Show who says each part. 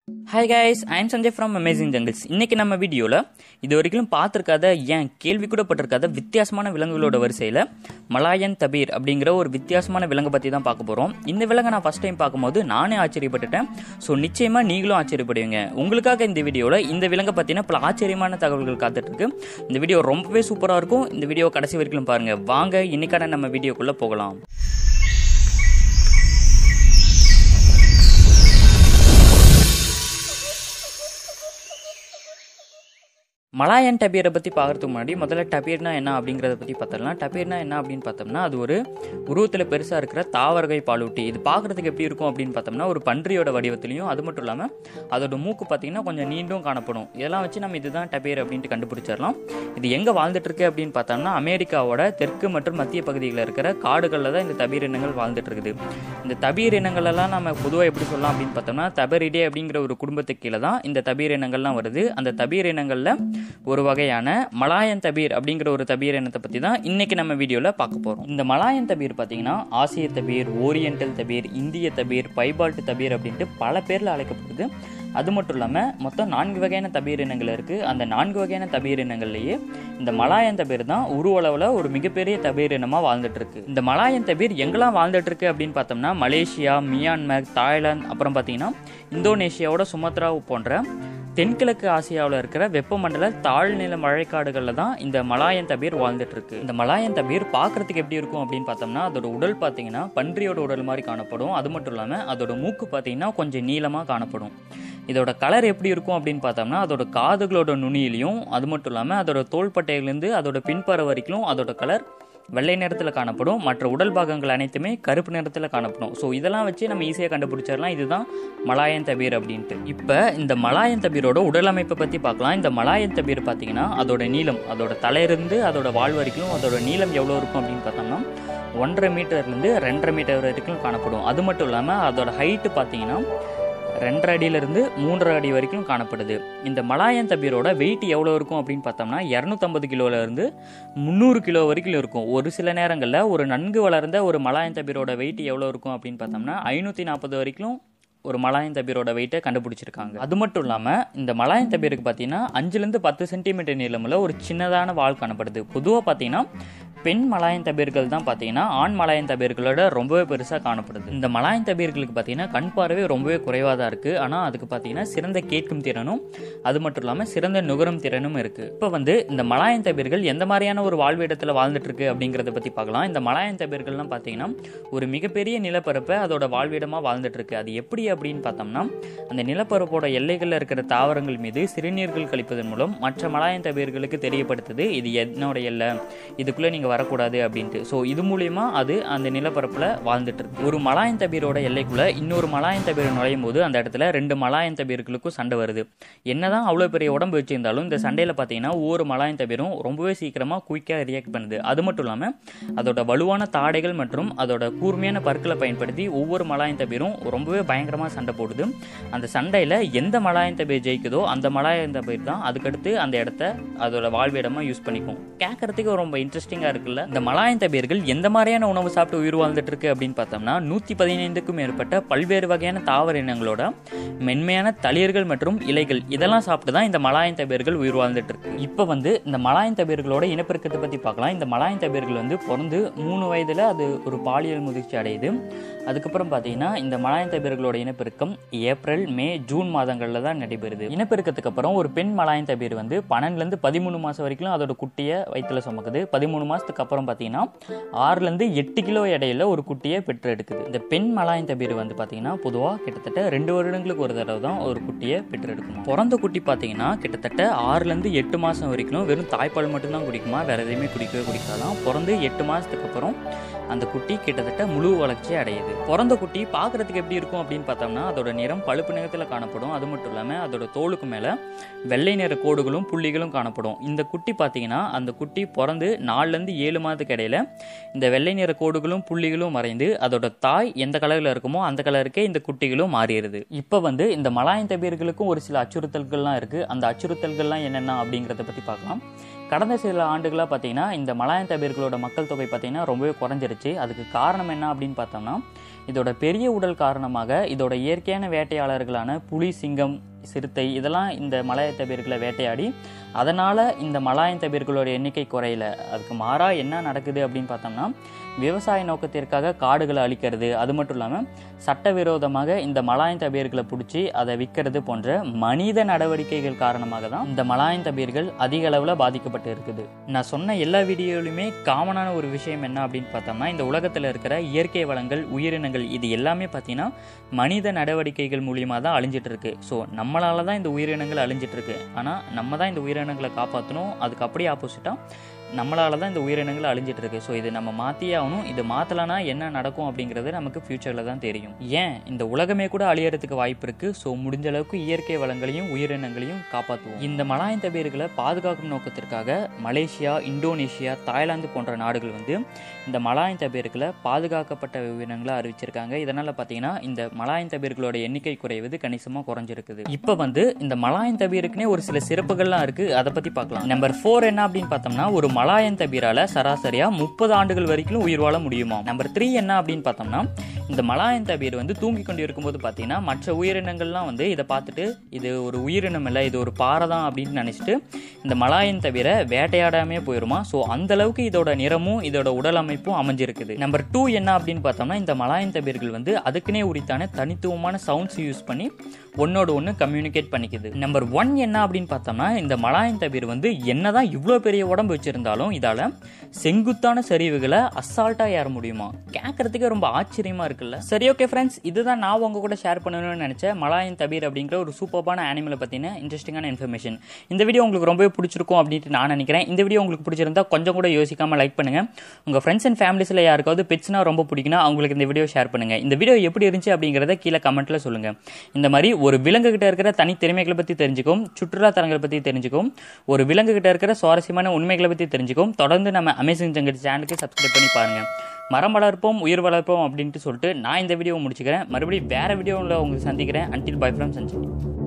Speaker 1: hi guys I'm Sanjay from amazing jungles இன்னைக்கு நம்ம வீடியோவில் இது வரைக்கும் பார்த்துருக்காத ஏன் கேள்வி கூட பட்டிருக்காத வித்தியாசமான விலங்குகளோட வரிசையில் மலாயன் தபீர் அப்படிங்கிற ஒரு வித்தியாசமான விலங்கை பற்றி தான் பார்க்க போகிறோம் இந்த விலங்கை நான் ஃபஸ்ட் டைம் பார்க்கும்போது நானே ஆச்சரியப்பட்டுட்டேன் ஸோ நிச்சயமாக நீங்களும் ஆச்சரியப்படுவீங்க உங்களுக்காக இந்த வீடியோவில் இந்த விலங்கை பற்றின பல ஆச்சரியமான தகவல்கள் காத்துட்ருக்கு இந்த வீடியோ ரொம்பவே சூப்பராக இருக்கும் இந்த வீடியோ கடைசி வரைக்கும் பாருங்கள் வாங்க இன்னைக்கான நம்ம வீடியோக்குள்ளே போகலாம் மலாயன் டபீரை பற்றி பார்க்கறதுக்கு முன்னாடி முதல்ல டபீர்னா என்ன அப்படிங்கிறத பற்றி பார்த்துடலாம் டபீர்னா என்ன அப்படின்னு பார்த்தோம்னா அது ஒரு உருவத்தில் பெருசாக இருக்கிற தாவரகை பாலூட்டி இது பார்க்குறதுக்கு எப்படி இருக்கும் அப்படின்னு பார்த்தோம்னா ஒரு பன்றியோட வடிவத்திலையும் அது மட்டும் இல்லாமல் அதோட மூக்கு பார்த்தீங்கன்னா கொஞ்சம் நீண்டும் காணப்படும் இதெல்லாம் வச்சு நம்ம இதுதான் டபீர் அப்படின்ட்டு கண்டுபிடிச்சிடலாம் இது எங்கே வாழ்ந்துட்டு இருக்கு அப்படின்னு பார்த்தோம்னா அமெரிக்காவோட தெற்கு மற்றும் மத்திய பகுதிகளில் இருக்கிற காடுகளில் தான் இந்த தபீர் இனங்கள் வாழ்ந்துட்டு இருக்குது இந்த தபீர் இனங்கள் எல்லாம் நம்ம பொதுவாக எப்படி சொல்லலாம் அப்படின்னு பார்த்தோம்னா தபரிடே அப்படிங்கிற ஒரு குடும்பத்துக்கு கீழே தான் இந்த தபீர் இனங்கள்லாம் வருது அந்த தபீர் இனங்களில் ஒரு வகையான மலாயன் தபீர் அப்படிங்கிற ஒரு தபீர் இனத்தை பற்றி தான் இன்னைக்கு நம்ம வீடியோவில் பார்க்க போகிறோம் இந்த மலாயன் தபீர் பார்த்தீங்கன்னா ஆசிய தபீர் ஓரியண்டல் தபீர் இந்திய தபீர் பைபால்ட் தபீர் அப்படின்ட்டு பல பேரில் அழைக்கப்படுது அது மட்டும் இல்லாமல் மொத்தம் நான்கு வகையான தபீர் இனங்கள் இருக்குது அந்த நான்கு வகையான தபீர் இனங்கள்லேயே இந்த மலாயன் தபீர் தான் உருவளவில் ஒரு மிகப்பெரிய தபீர் இனமாக வாழ்ந்துட்டு இருக்கு இந்த மலாயன் தபீர் எங்கெல்லாம் வாழ்ந்துட்டு இருக்கு அப்படின்னு பார்த்தோம்னா மலேசியா மியான்மர் தாய்லாந்து அப்புறம் பார்த்தீங்கன்னா இந்தோனேஷியாவோட சுமத்ரா போன்ற தென்கிழக்கு ஆசியாவில் இருக்கிற வெப்பமண்டல தாழ்நில மழைக்காடுகளில் தான் இந்த மலாயன் தபீர் வாழ்ந்துட்டு இருக்கு இந்த மலாயன் தபீர் பார்க்கறதுக்கு எப்படி இருக்கும் அப்படின்னு பார்த்தோம்னா அதோட உடல் பார்த்தீங்கன்னா பன்றியோட உடல் மாதிரி காணப்படும் அது மட்டும் இல்லாமல் அதோட மூக்கு பார்த்தீங்கன்னா கொஞ்சம் நீளமாக காணப்படும் இதோட கலர் எப்படி இருக்கும் அப்படின்னு பார்த்தோம்னா அதோட காதுகளோட நுனியிலையும் அது மட்டும் இல்லாமல் அதோட தோள்பட்டையிலேருந்து அதோட பின்பற வரைக்கும் அதோட கலர் வெள்ளை நிறத்தில் காணப்படும் மற்ற உடல் பாகங்கள் அனைத்துமே கருப்பு நிறத்தில் காணப்படும் ஸோ இதெல்லாம் வச்சு நம்ம ஈஸியாக கண்டுபிடிச்சிடலாம் இதுதான் மலாயன் தபீர் அப்படின்ட்டு இப்போ இந்த மலாயன் தபீரோட உடல் அமைப்பை பற்றி பார்க்கலாம் இந்த மலாயன் தபீர் பார்த்தீங்கன்னா அதோட நீளம் அதோட தலையிருந்து அதோட வால் வரைக்கும் அதோட நீளம் எவ்வளோ இருக்கும் அப்படின்னு பார்த்தோம்னா ஒன்றரை மீட்டர்லேருந்து ரெண்டரை மீட்டர் வரைக்கும் காணப்படும் அது மட்டும் இல்லாமல் அதோட ஹைட்டு பார்த்தீங்கன்னா ரெண்டரை அடியிலிருந்து மூன்றரை அடி வரைக்கும் காணப்படுது இந்த மலாயன் தபீரோட வெயிட் எவ்வளோ இருக்கும் அப்படின்னு பார்த்தோம்னா இரநூத்தம்பது கிலோலேருந்து முந்நூறு கிலோ வரைக்கும் இருக்கும் ஒரு சில நேரங்களில் ஒரு நன்கு வளர்ந்த ஒரு மலாயன் தபீரோட வெயிட் எவ்வளோ இருக்கும் அப்படின்னு பார்த்தோம்னா ஐநூற்றி நாற்பது வரைக்கும் ஒரு மலாயன் தபீரோட வெயிட்டை கண்டுபிடிச்சிருக்காங்க அது மட்டும் இல்லாமல் இந்த மலாயன் தபீருக்கு பார்த்தீங்கன்னா அஞ்சுலேருந்து பத்து சென்டிமீட்டர் நீளமுள்ள ஒரு சின்னதான வால் காணப்படுது பொதுவாக பார்த்தீங்கன்னா பெண் மலாயன் தபீர்கள் தான் பார்த்தீங்கன்னா ஆண் மலாயன் தபீர்களோட ரொம்பவே பெருசாக காணப்படுது இந்த மலாயன் தபீர்களுக்கு பார்த்தீங்கன்னா கண் பார்வை ரொம்பவே குறைவாக தான் இருக்குது ஆனால் அதுக்கு பார்த்தீங்கன்னா சிறந்த கேட்கும் திறனும் அது மட்டும் இல்லாமல் சிறந்த நுகரும் திறனும் இருக்குது இப்போ வந்து இந்த மலாயன் தபீர்கள் எந்த மாதிரியான ஒரு வாழ்விடத்தில் வாழ்ந்துட்டு இருக்கு அப்படிங்கிறத பற்றி பார்க்கலாம் இந்த மலாயன் தபீர்கள்லாம் பார்த்தீங்கன்னா ஒரு மிகப்பெரிய நிலப்பரப்பை அதோட வாழ்விடமாக வாழ்ந்துட்டு இருக்கு அது எப்படி அப்படின்னு பார்த்தோம்னா அந்த நிலப்பரப்போட எல்லைகளில் இருக்கிற தாவரங்கள் மீது சிறுநீர்கள் கழிப்பதன் மூலம் மற்ற மலாயன் தபீர்களுக்கு தெரியப்படுத்துது இது என்னோட எல்லை இதுக்குள்ளே நீங்கள் வரக்கூடாது அப்படின்ட்டு ஸோ இது மூலியமா அது அந்த நிலப்பரப்பில் வாழ்ந்துட்டு இருக்கு ஒரு மலாயன் தபீரோட எல்லைக்குள்ள இன்னொரு மலாயன் தபீர் நுழையும் போது அந்த இடத்துல ரெண்டு மலாயன் தபீர்களுக்கும் சண்டை வருது என்னதான் அவ்வளோ பெரிய உடம்பு வச்சிருந்தாலும் இந்த சண்டையில் பார்த்தீங்கன்னா ஒவ்வொரு மலாயன் தபீரும் ரொம்பவே சீக்கிரமாக குயிக்காக ரியாக்ட் பண்ணுது அது மட்டும் இல்லாமல் அதோட வலுவான தாடைகள் மற்றும் அதோட கூர்மையான பற்களை பயன்படுத்தி ஒவ்வொரு மலாயன் தபீரும் ரொம்பவே பயங்கரமாக சண்டை போடுது அந்த சண்டையில் எந்த மலாயன் தபீர் ஜெயிக்குதோ அந்த மலாயன் தபீர் தான் அதுக்கடுத்து அந்த இடத்த அதோட வாழ்விடமாக யூஸ் பண்ணிக்கும் கேட்கறதுக்கு ரொம்ப இன்ட்ரெஸ்டிங்காக இருக்குல்ல இந்த மலாயன் தபீர்கள் எந்த மாதிரியான உணவு சாப்பிட்டு உயிர் வாழ்ந்துட்டு இருக்கு அப்படின்னு பார்த்தோம்னா நூற்றி பதினைந்துக்கும் மேற்பட்ட பல்வேறு வகையான தாவர இனங்களோட மென்மையான தளிர்கள் மற்றும் இலைகள் இதெல்லாம் சாப்பிட்டு தான் இந்த மலாயன் தபீர்கள் உயிர் வாழ்ந்துட்டு இருக்கு இப்போ வந்து இந்த மலாயன் தபீர்களோட இனப்பெருக்கத்தை பற்றி பார்க்கலாம் இந்த மலாயன் தபீர்கள் வந்து பிறந்து மூணு வயதில் அது ஒரு பாலியல் முதிர்ச்சி அடையுது அதுக்கப்புறம் பார்த்தீங்கன்னா இந்த மலாயன் தபீர்களோட இனப்பெருக்கம் ஏப்ரல் மே ஜூன் மாதங்களில் தான் நடைபெறுது இனப்பெருக்கத்துக்கு அப்புறம் ஒரு பெண் மலாயன் தபீர் வந்து பன்னெண்டுலேருந்து பதிமூணு மாதம் வரைக்கும் அதோட குட்டியை வயிற்றுல சுமக்குது பதிமூணு மாதத்துக்கு அப்புறம் பார்த்தீங்கன்னா ஆறுலேருந்து எட்டு கிலோ எடையில ஒரு குட்டியை பெற்று எடுக்குது இந்த பெண் மலாயன் தபீர் வந்து பார்த்தீங்கன்னா பொதுவாக கிட்டத்தட்ட ரெண்டு வருடங்களுக்கு ஒரு தடவை தான் ஒரு குட்டியை பெற்று எடுக்கணும் பிறந்த குட்டி பார்த்தீங்கன்னா கிட்டத்தட்ட ஆறுலேருந்து எட்டு மாதம் வரைக்கும் வெறும் தாய்ப்பால் மட்டும்தான் குடிக்குமா வேற எதையுமே குடிக்கவே குடிக்காதான் பிறந்து எட்டு மாதத்துக்கு அப்புறம் அந்த குட்டி கிட்டத்தட்ட முழு வளர்ச்சி அடையுது பிறந்த குட்டி பார்க்கறதுக்கு எப்படி இருக்கும் அப்படின்னு பார்த்தோம்னா அதோட நிறம் பழுப்பு நிறத்தில் காணப்படும் அது மட்டும் இல்லாமல் அதோட தோலுக்கு மேலே வெள்ளை நிற கோடுகளும் புள்ளிகளும் காணப்படும் இந்த குட்டி பார்த்தீங்கன்னா அந்த குட்டி பிறந்து நாலுலேருந்து ஏழு மாதத்துக்கு இடையில இந்த வெள்ளை நிற கோடுகளும் புள்ளிகளும் மறைந்து அதோட தாய் எந்த கலரில் இருக்குமோ அந்த கலருக்கே இந்த குட்டிகளும் மாறிடுது இப்போ வந்து இந்த மலாயன் தபீர்களுக்கும் ஒரு சில அச்சுறுத்தல்கள்லாம் இருக்குது அந்த அச்சுறுத்தல்கள்லாம் என்னென்ன அப்படிங்கிறத பற்றி பார்க்கலாம் கடந்த சில ஆண்டுகளாக பார்த்தீங்கன்னா இந்த மலாயன் தபீர்களோட மக்கள் தொகை பார்த்தீங்கன்னா ரொம்பவே குறைஞ்சிருச்சு அதுக்கு காரணம் என்ன அப்படின்னு பார்த்தோம்னா இதோட பெரிய உடல் காரணமாக இதோட இயற்கையான வேட்டையாளர்களான புலி சிங்கம் சிறுத்தை இதெல்லாம் இந்த மலாய தபீர்களை வேட்டையாடி அதனால் இந்த மலாயன் தபீர்களோட எண்ணிக்கை குறையல அதுக்கு மாறாக என்ன நடக்குது அப்படின்னு பார்த்தோம்னா விவசாய நோக்கத்திற்காக காடுகளை அழிக்கிறது அது மட்டும் இல்லாமல் சட்டவிரோதமாக இந்த மலாயன் தபீர்களை பிடிச்சி அதை விற்கிறது போன்ற மனித நடவடிக்கைகள் காரணமாக தான் இந்த மலாயன் தபீர்கள் அதிக அளவில் பாதிக்கப்பட்டு இருக்குது நான் சொன்ன எல்லா வீடியோலையுமே காமனான ஒரு விஷயம் என்ன அப்படின்னு பார்த்தோம்னா இந்த உலகத்தில் இருக்கிற இயற்கை வளங்கள் உயிரினங்கள் இது எல்லாமே பார்த்தீங்கன்னா மனித நடவடிக்கைகள் மூலியமாக தான் அழிஞ்சிட்டு இருக்கு ஸோ நம்மளால தான் இந்த உயிரினங்கள் அழிஞ்சிட்டு இருக்கு ஆனால் நம்ம தான் இந்த உயிரினங்களை காப்பாற்றணும் அதுக்கு அப்படியே ஆப்போசிட்டாக நம்மளால தான் இந்த உயிரினங்கள் அழிஞ்சிட்டு இருக்கு ஸோ இது நம்ம மாற்றியே ஆகணும் இது மாற்றலனா என்ன நடக்கும் அப்படிங்கிறது நமக்கு ஃப்யூச்சரில் தான் தெரியும் ஏன் இந்த உலகமே கூட அழியறதுக்கு வாய்ப்பு இருக்கு ஸோ முடிஞ்ச அளவுக்கு இயற்கை வளங்களையும் உயிரினங்களையும் காப்பாற்றுவோம் இந்த மலாயன் தபீர்களை பாதுகாக்கும் நோக்கத்திற்காக மலேசியா இந்தோனேஷியா தாய்லாந்து போன்ற நாடுகள் வந்து இந்த மலாயன் தபீர்களை பாதுகாக்கப்பட்ட உயிரினங்களை அறிவிச்சிருக்காங்க இதனால் பார்த்தீங்கன்னா இந்த மலாயன் தபீர்களோட எண்ணிக்கை குறைவது கணிசமாக குறைஞ்சிருக்குது இப்போ வந்து இந்த மலாயன் தபீருக்குனே ஒரு சில சிறப்புகள்லாம் இருக்கு அதை பற்றி பார்க்கலாம் நம்பர் ஃபோர் என்ன அப்படின்னு பார்த்தோம்னா ஒரு மலாயன் தபீரால சராசரியா முப்பது ஆண்டுகள் வரைக்கும் உயிர் வாழ முடியுமா நம்பர் த்ரீ என்ன அப்படின்னு பார்த்தோம்னா இந்த மலாயன் தபீர் வந்து தூங்கி கொண்டு இருக்கும்போது பார்த்தீங்கன்னா மற்ற உயிரினங்கள்லாம் வந்து இதை பார்த்துட்டு இது ஒரு உயிரினம் இல்லை இது ஒரு பாறை தான் அப்படின்னு நினச்சிட்டு இந்த மலாயன் தவிர வேட்டையாடாமே போயிருமா ஸோ அந்த அளவுக்கு இதோட நிறமும் இதோட உடல் அமைப்பும் அமைஞ்சிருக்குது நம்பர் டூ என்ன அப்படின்னு பார்த்தோம்னா இந்த மலாயன் தபீர்கள் வந்து அதுக்குன்னே உரித்தான தனித்துவமான சவுண்ட்ஸ் யூஸ் பண்ணி ஒன்னோட ஒன்று கம்யூனிகேட் பண்ணிக்குது நம்பர் ஒன் என்ன அப்படின்னு பார்த்தோம்னா இந்த மலாயன் தபீர் வந்து என்னதான் இவ்வளோ பெரிய உடம்பு வச்சிருந்தாலும் இதால செங்குத்தான சரிவுகளை அசால்ட்டாக ஏற முடியுமா கேட்கறதுக்கே ரொம்ப ஆச்சரியமா இருக்குல்ல சரி ஓகே ஃப்ரெண்ட்ஸ் இதுதான் நான் உங்க கூட ஷேர் பண்ணணும்னு நினைச்சேன் மலாயன் தபீர் அப்படிங்கிற ஒரு சூப்பர்பான அனிமலை பற்றின இன்ட்ரெஸ்டிங்கான இன்ஃபர்மேஷன் இந்த வீடியோ உங்களுக்கு ரொம்பவே பிடிச்சிருக்கும் அப்படின்ட்டு நான் நினைக்கிறேன் இந்த வீடியோ உங்களுக்கு பிடிச்சிருந்தா கொஞ்சம் கூட யோசிக்காம லைக் பண்ணுங்க உங்க ஃப்ரெண்ட்ஸ் அண்ட் ஃபேமிலிஸில் யாருக்காவது பெட்ஸ்னா ரொம்ப பிடிக்குன்னா அவங்களுக்கு இந்த வீடியோ ஷேர் பண்ணுங்க இந்த வீடியோ எப்படி இருந்துச்சு அப்படிங்கிறத கீழே கமெண்ட்ல சொல்லுங்க இந்த மாதிரி ஒரு விலங்கு கிட்ட இருக்கிற தனி திறமைகளை பற்றி தெரிஞ்சுக்கும் சுற்றுலா தலங்களை பற்றி தெரிஞ்சுக்கும் ஒரு விலங்கு கிட்ட இருக்கிற சுவாரஸ்யமான உண்மைகளை பற்றி தெரிஞ்சுக்கும் தொடர்ந்து நம்ம அமேசிங் ஜங்கட் சேனலுக்கு சப்ஸ்கிரைப் பண்ணி பாருங்க மரம் வளர்ப்போம் உயிர் வளர்ப்போம் அப்படின்ட்டு சொல்லிட்டு நான் இந்த வீடியோவை முடிச்சுக்கிறேன் மறுபடியும் வேற வீடியோவில் உங்களுக்கு சந்திக்கிறேன் அன்டில் பை ஃப்ரம் சஞ்சய்